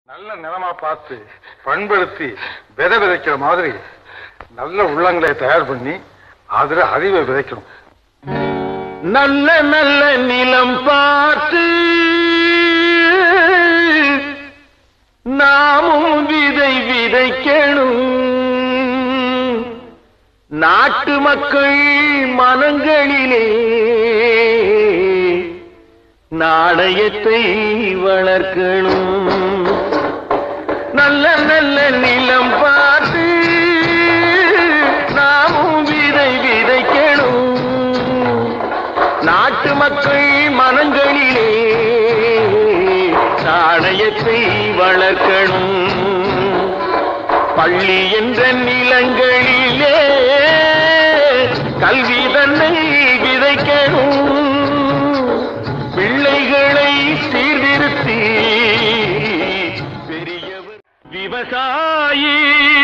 நல்ல நிலமா பார்த்து பண்படுத்தி விதை விதைக்கிற மாதிரி நல்ல உள்ளங்களை தயார் பண்ணி அதுல அறிவை விதைக்கணும் நல்ல நல்ல நிலம் பார்த்து நாமும் விதை விதைக்கணும் நாட்டு மக்கள் மனங்களிலே நாணயத்தை வளர்க்கணும் நல்ல நல்ல நிலம் பார்த்து நாமும் விதை விதைக்கணும் நாட்டு மக்கள் மனங்களிலே நாணயத்தை வளர்க்கணும் பள்ளி என்ற நிலங்களிலே கல்வி தன்னை விதைக்கணும் பிள்ளைகளை சீர்திருத்தி பெரியவர் விவசாயி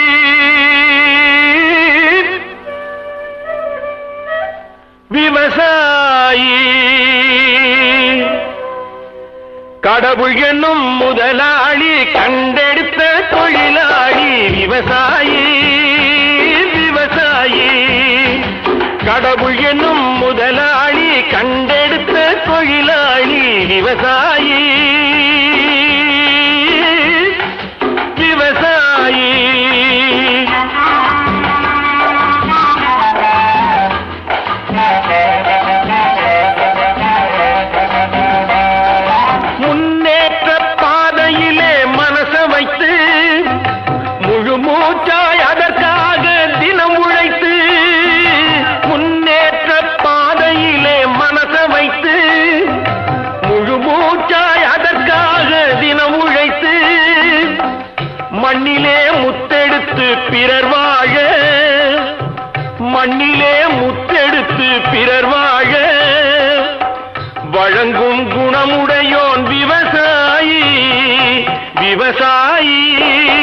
விவசாயி கடவுள் என்னும் முதலாளி கண்டெடுத்த தொழிலாளி விவசாயி விவசாயி கடவுள் என்னும் முதலாளி கண்டெடுத்த தொழிலாளி விவசாயி முன்னேற்ற பாதையிலே மனச வைத்து முழு மூச்சாய் அதற்காக தினம் உழைத்து முன்னேற்ற பாதையிலே மனச வைத்து முழு மூச்சாய் அதற்காக தினம் உழைத்து மண்ணிலே முத்தெடுத்து பிறர் வாழ மண்ணிலே முத்தெடுத்து பிறர் வாழ வழங்கும் குணமுடையோன் விவசாயி விவசாயி